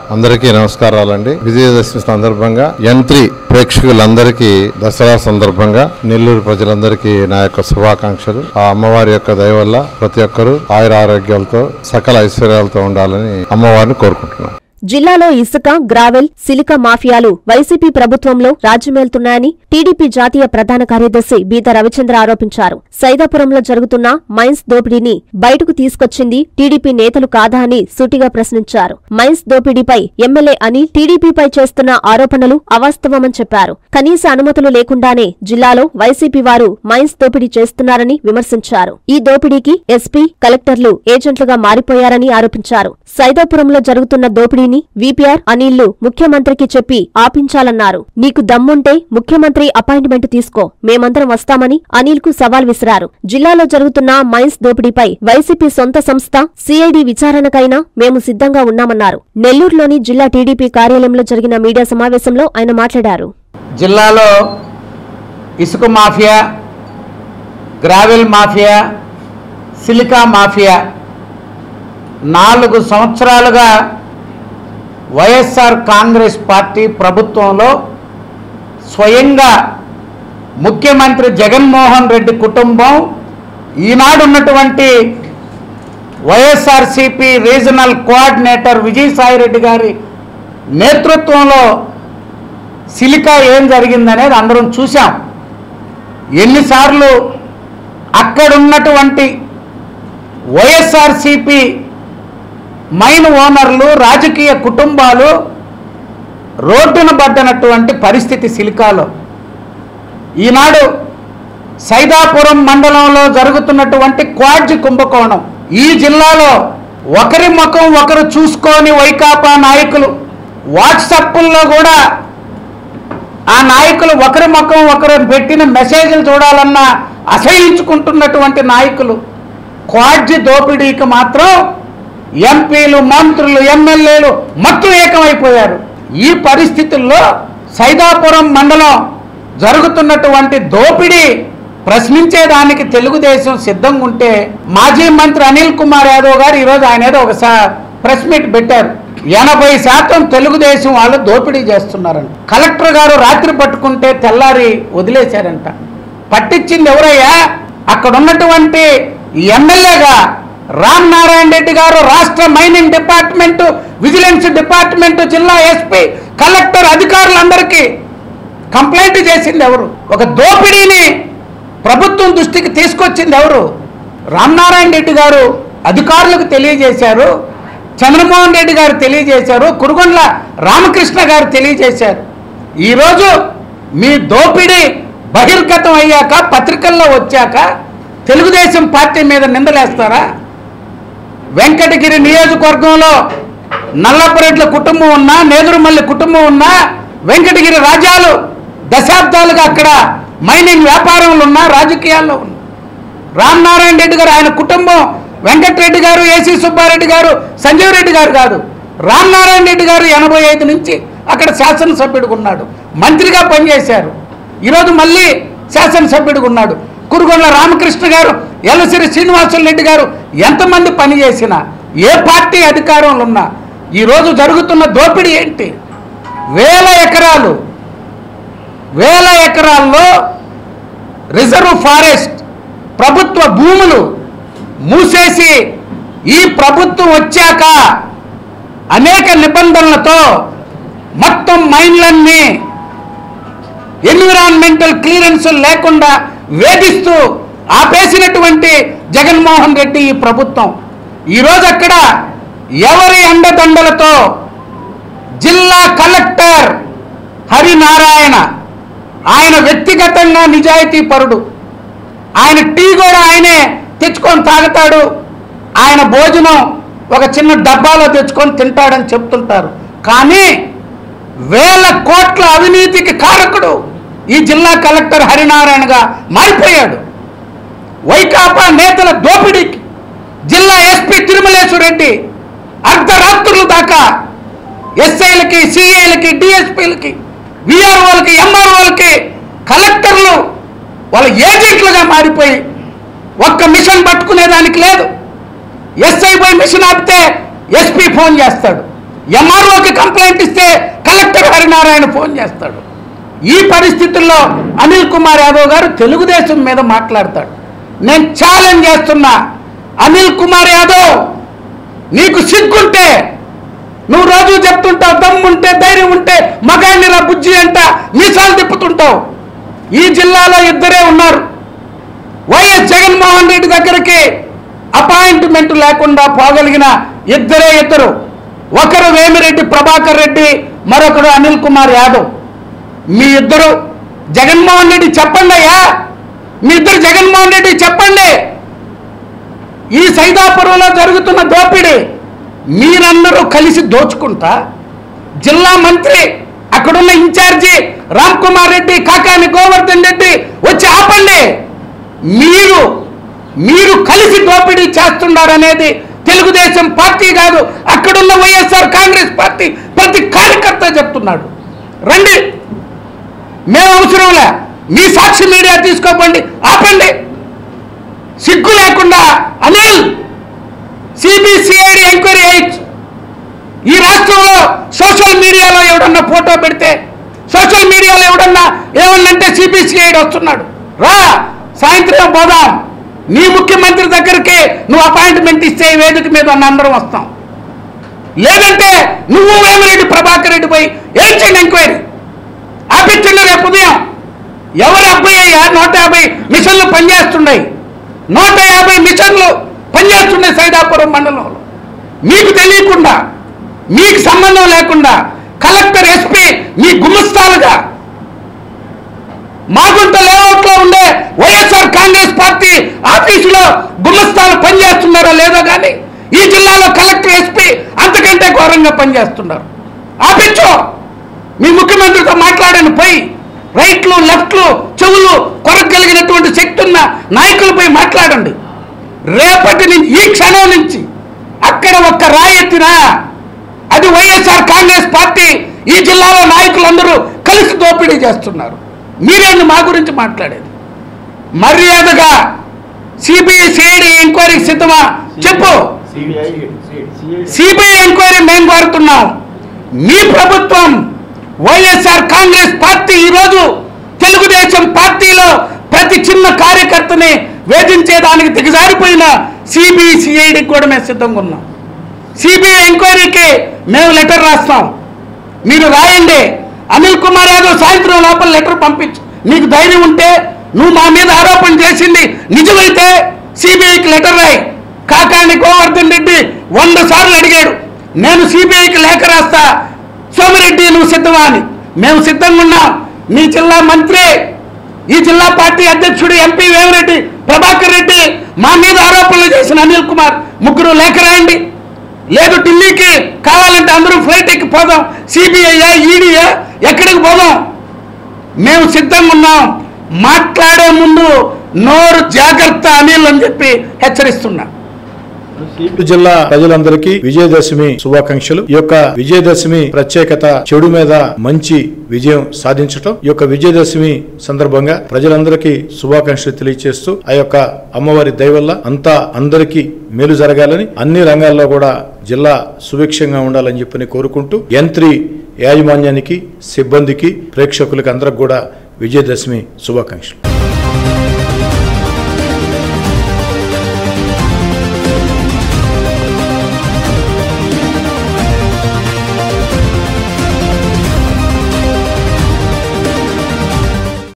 అందరికీ నమస్కారాలండి విజయదశమి సందర్భంగా యంత్రి ప్రేక్షకులందరికీ దసరా సందర్భంగా నెల్లూరు ప్రజలందరికీ నా యొక్క శుభాకాంక్షలు ఆ అమ్మవారి యొక్క దయ వల్ల ప్రతి ఒక్కరూ ఆయుర ఆరోగ్యాలతో సకల ఐశ్వర్యాలతో ఉండాలని అమ్మవారిని కోరుకుంటున్నాను జిల్లాలో ఇసుక గ్రావెల్ సిలికా మాఫియాలు వైసీపీ ప్రభుత్వంలో రాజ్యమేల్తున్నాయని టీడీపీ జాతీయ ప్రధాన కార్యదర్శి బీద రవిచంద్ర ఆరోపించారు సైదాపురంలో జరుగుతున్న మైన్స్ దోపిడీని బయటకు తీసుకొచ్చింది టీడీపీ నేతలు కాదా అని సూటిగా ప్రశ్నించారు మైన్స్ దోపిడీపై ఎమ్మెల్యే అని టీడీపీపై చేస్తున్న ఆరోపణలు అవాస్తవమని చెప్పారు కనీస అనుమతులు లేకుండానే జిల్లాలో వైసీపీ వారు మైన్స్ దోపిడీ చేస్తున్నారని విమర్శించారు ఈ దోపిడీకి ఎస్పీ కలెక్టర్లు ఏజెంట్లుగా మారిపోయారని ఆరోపించారు సైదాపురంలో జరుగుతున్న దోపిడీని వీపీఆర్ అనిల్లు ముఖ్యమంత్రికి చెప్పి ఆపించాలన్నారు నీకు దమ్ముంటే ముఖ్యమంత్రి అపాయింట్మెంట్ తీసుకో మేమందరం వస్తామని అనిల్ కు సవాల్ విసిరారు జిల్లాలో జరుగుతున్న మైన్స్ దోపిడీపై వైసీపీ సొంత సంస్థ సిఐడి విచారణకైనా మేము సిద్ధంగా ఉన్నామన్నారు నెల్లూరులోని జిల్లా టీడీపీ కార్యాలయంలో జరిగిన మీడియా సమావేశంలో ఆయన మాట్లాడారు జిల్లాలో ఇసుక mafia gravel mafia silica mafia నాలుగు సంవత్సరాలుగా వైఎస్ఆర్ కాంగ్రెస్ పార్టీ ప్రభుత్వంలో స్వయంగా ముఖ్యమంత్రి జగన్మోహన్ రెడ్డి కుటుంబం ఈనాడు ఉన్నటువంటి వైఎస్ఆర్సిపి రీజనల్ కోఆర్డినేటర్ విజయసాయిరెడ్డి గారి నేతృత్వంలో సిలికా ఏం జరిగిందనేది అందరం చూసాం ఎన్నిసార్లు అక్కడున్నటువంటి వైఎస్ఆర్సిపి మైన్ ఓనర్లు రాజకీయ కుటుంబాలు రోడ్డున పడ్డనటువంటి పరిస్థితి సిలికాలో ఈనాడు సైదాపురం మండలంలో జరుగుతున్నటువంటి క్వాడ్జి కుంభకోణం ఈ జిల్లాలో ఒకరి ముఖం ఒకరు చూసుకొని వైకాపా నాయకులు వాట్సప్ల్లో కూడా ఆ నాయకులు ఒకరి ముఖం ఒకరు పెట్టిన మెసేజ్లు చూడాలన్నా అసహించుకుంటున్నటువంటి నాయకులు క్వాడ్జి దోపిడీకి మాత్రం ఎంపీలు మంత్రులు ఎమ్మెల్యేలు మొత్తం ఏకమైపోయారు ఈ పరిస్థితుల్లో సైదాపురం మండలం జరుగుతున్నటువంటి దోపిడీ ప్రశ్నించేదానికి తెలుగుదేశం సిద్ధంగా ఉంటే మాజీ మంత్రి అనిల్ కుమార్ యాదవ్ గారు ఈరోజు ఆయన ఏదో ఒకసారి ప్రెస్ మీట్ పెట్టారు ఎనభై శాతం తెలుగుదేశం వాళ్ళు దోపిడీ చేస్తున్నారంట కలెక్టర్ గారు రాత్రి పట్టుకుంటే తెల్లారి వదిలేశారంట పట్టించింది ఎవరయ్యా అక్కడ ఉన్నటువంటి ఎమ్మెల్యేగా రామ్ నారాయణ రెడ్డి గారు రాష్ట్ర మైనింగ్ డిపార్ట్మెంట్ విజిలెన్స్ డిపార్ట్మెంట్ జిల్లా ఎస్పీ కలెక్టర్ అధికారులందరికీ కంప్లైంట్ చేసింది ఎవరు ఒక దోపిడీని ప్రభుత్వం దృష్టికి తీసుకొచ్చింది ఎవరు రామనారాయణ రెడ్డి గారు అధికారులకు తెలియజేశారు చంద్రమోహన్ రెడ్డి గారు తెలియజేశారు కురుగొండ్ల రామకృష్ణ గారు తెలియజేశారు ఈరోజు మీ దోపిడీ బహిర్గతం అయ్యాక పత్రికల్లో వచ్చాక తెలుగుదేశం పార్టీ మీద నిందలేస్తారా వెంకటగిరి నియోజకవర్గంలో నల్లపరెడ్ల కుటుంబం ఉన్నా నేదురుమల్లి కుటుంబం ఉన్నా వెంకటగిరి రాజాలు దశాబ్దాలుగా అక్కడ మైనింగ్ వ్యాపారంలో ఉన్నా రాజకీయాల్లో ఉన్నా రామనారాయణ రెడ్డి గారు ఆయన కుటుంబం వెంకటరెడ్డి గారు ఏసీ సుబ్బారెడ్డి గారు సంజీవ్ రెడ్డి గారు కాదు రామనారాయణ రెడ్డి గారు ఎనభై ఐదు నుంచి అక్కడ శాసనసభ్యుడిగా ఉన్నాడు మంత్రిగా పనిచేశారు ఈరోజు మళ్ళీ శాసనసభ్యుడిగా ఉన్నాడు కురుగొండ రామకృష్ణ గారు ఎల్లసిరి శ్రీనివాసులు రెడ్డి గారు ఎంతమంది పనిచేసినా ఏ పార్టీ అధికారంలో ఉన్నా ఈరోజు జరుగుతున్న దోపిడీ ఏంటి వేల ఎకరాలు వేల ఎకరాల్లో రిజర్వ్ ఫారెస్ట్ ప్రభుత్వ భూములు మూసేసి ఈ ప్రభుత్వం వచ్చాక అనేక నిబంధనలతో మొత్తం మైన్లన్నీ ఎన్విరాన్మెంటల్ క్లియరెన్స్ లేకుండా వేధిస్తూ ఆపేసినటువంటి జగన్మోహన్ రెడ్డి ఈ ప్రభుత్వం ఈరోజు అక్కడ ఎవరి అండదండలతో జిల్లా కలెక్టర్ హరినారాయణ ఆయన వ్యక్తిగతంగా నిజాయితీ పరుడు ఆయన టీ కూడా ఆయనే తెచ్చుకొని తాగుతాడు ఆయన భోజనం ఒక చిన్న డబ్బాలో తెచ్చుకొని తింటాడని చెప్తుంటారు కానీ వేల కోట్ల అవినీతికి కారకుడు ఈ జిల్లా కలెక్టర్ హరినారాయణగా మారిపోయాడు వైకాపా నేతల దోపిడీకి జిల్లా ఎస్పీ తిరుమలేశ్వర రెడ్డి అర్ధరాత్రుల దాకా ఎస్ఐలకి సిఐలకి డిఎస్పీలకి విఆర్ఓలకి ఎంఆర్ఓలకి కలెక్టర్లు వాళ్ళ ఏజెంట్లుగా మారిపోయి ఒక్క మిషన్ పట్టుకునేదానికి లేదు ఎస్ఐ పోయి మిషన్ ఆపితే ఎస్పీ ఫోన్ చేస్తాడు ఎంఆర్ఓకి కంప్లైంట్ ఇస్తే కలెక్టర్ హరినారాయణ ఫోన్ చేస్తాడు ఈ పరిస్థితుల్లో అనిల్ కుమార్ యాదవ్ గారు తెలుగుదేశం మీద మాట్లాడతాడు నేను ఛాలెంజ్ చేస్తున్నా అనిల్ కుమార్ యాదవ్ నీకు సిగ్గుంటే నువ్వు రోజు చెప్తుంటావు దమ్ముంటే ధైర్యం ఉంటే మగాడిని రా బుజ్జి అంట మీసాలు తిప్పుతుంటావు ఈ జిల్లాలో ఇద్దరే ఉన్నారు వైఎస్ జగన్మోహన్ రెడ్డి దగ్గరికి అపాయింట్మెంట్ లేకుండా పోగలిగిన ఇద్దరే ఇద్దరు ఒకరు వేమిరెడ్డి ప్రభాకర్ రెడ్డి మరొకరు అనిల్ కుమార్ యాదవ్ మీ ఇద్దరు జగన్మోహన్ రెడ్డి చెప్పండి అయ్యా మీ ఇద్దరు జగన్మోహన్ రెడ్డి చెప్పండి ఈ సైదాపురంలో జరుగుతున్న దోపిడీ మీరందరూ కలిసి దోచుకుంటా జిల్లా మంత్రి అక్కడున్న ఇన్ఛార్జి రామ్ కుమార్ రెడ్డి కాకాని గోవర్ధన్ రెడ్డి వచ్చి ఆపండి మీరు మీరు కలిసి దోపిడీ చేస్తున్నారనేది తెలుగుదేశం పార్టీ కాదు అక్కడున్న వైఎస్ఆర్ కాంగ్రెస్ పార్టీ ప్రతి కార్యకర్త చెప్తున్నాడు రండి మేము అవసరంలే మీ సాక్షి మీడియా తీసుకోకండి ఆపండి సిగ్గు లేకుండా అనిల్ సిబిసిఐడి ఎంక్వైరీ చేయొచ్చు ఈ రాష్ట్రంలో సోషల్ మీడియాలో ఎవడన్నా ఫోటో పెడితే సోషల్ మీడియాలో ఎవడన్నా ఏమన్నంటే సిబిసిఐడి వస్తున్నాడు రా సాయంత్రం పోదాం నీ ముఖ్యమంత్రి దగ్గరికి నువ్వు అపాయింట్మెంట్ ఇస్తే ఈ వేదిక మీద ఉన్న అందరం వస్తాం లేదంటే నువ్వు వేమిరెడ్డి ప్రభాకర్ రెడ్డి పోయి ఏం చేయండి ఎంక్వైరీ ఆపించండి రేపు ఉదయం ఎవరు అబ్బాయి అయ్యా నూట యాభై మిషన్లు పనిచేస్తున్నాయి నూట యాభై మిషన్లు పనిచేస్తున్నాయి సైదాపురం మండలంలో మీకు తెలియకుండా మీకు సంబంధం లేకుండా కలెక్టర్ ఎస్పీ మీ గుమస్తాలుగా మాగుంట లేఅవుట్లో ఉండే వైఎస్ఆర్ కాంగ్రెస్ పార్టీ ఆఫీసులో గుమస్తాలు పనిచేస్తున్నారా లేదో కానీ ఈ జిల్లాలో కలెక్టర్ ఎస్పీ అంతకంటే ఘోరంగా పనిచేస్తున్నారు ఆపించు మీ ముఖ్యమంత్రితో మాట్లాడాను పోయి రైట్లు లెఫ్ట్లు చెవులు కొరగలిగినటువంటి శక్తి ఉన్న నాయకులపై మాట్లాడండి రేపటి నుంచి ఈ క్షణం నుంచి అక్కడ ఒక్క రాయెత్తినా అది వైఎస్ఆర్ కాంగ్రెస్ పార్టీ ఈ జిల్లాలో నాయకులందరూ కలిసి దోపిడీ చేస్తున్నారు మీరేంది మా గురించి మాట్లాడేది మర్యాదగా సిబిఐ సిఐడి ఎంక్వైరీకి సిద్ధమా చెప్పు సిబిఐ ఎంక్వైరీ మేము కోరుతున్నాం మీ ప్రభుత్వం వైఎస్ఆర్ కాంగ్రెస్ పార్టీ ఈరోజు తెలుగుదేశం పార్టీలో ప్రతి చిన్న కార్యకర్తని వేధించేదానికి దిగజారిపోయిన సిబిఐ సిఐడికి కూడా మేము సిద్ధంగా ఉన్నాం సిబిఐ ఎంక్వైరీకి మేము లెటర్ రాస్తాం మీరు రాయండి అనిల్ కుమార్ యాదవ్ సాయంత్రం లోపల లెటర్ పంపించు నీకు ధైర్యం ఉంటే నువ్వు మా మీద ఆరోపణ చేసింది నిజమైతే సిబిఐకి లెటర్ రాయి కాకాని గోవర్ధన్ రెడ్డి వంద సార్లు అడిగాడు నేను సిబిఐకి లేఖ రాస్తా సోమిరెడ్డి నువ్వు సిద్ధమా అని మేము సిద్ధంగా ఉన్నాం మీ జిల్లా మంత్రి ఈ జిల్లా పార్టీ అధ్యక్షుడు ఎంపీ వేమిరెడ్డి ప్రభాకర్ రెడ్డి మా మీద ఆరోపణలు చేసిన అనిల్ కుమార్ ముగ్గురు లేఖ రాయండి లేదు ఢిల్లీకి కావాలంటే అందరూ ఫ్లైట్ ఎక్కి పోదాం సిబిఐయా ఈడీయా ఎక్కడికి పోదాం మేము సిద్ధంగా ఉన్నాం మాట్లాడే ముందు నోరు జాగ్రత్త అనిల్ అని చెప్పి హెచ్చరిస్తున్నా ఇటు జిల్లా ప్రజలందరికీ విజయదశమి శుభాకాంక్షలు ఈ యొక్క విజయదశమి ప్రత్యేకత చెడు మీద మంచి విజయం సాధించటం ఈ యొక్క విజయదశమి సందర్భంగా ప్రజలందరికీ శుభాకాంక్షలు తెలియజేస్తూ ఆ యొక్క అమ్మవారి దయ వల్ల అంతా అందరికీ మేలు జరగాలని అన్ని రంగాల్లో కూడా జిల్లా సుభిక్షంగా ఉండాలని చెప్పని కోరుకుంటూ యంత్రి యాజమాన్యానికి సిబ్బందికి ప్రేక్షకులకి అందరికి కూడా విజయదశమి శుభాకాంక్షలు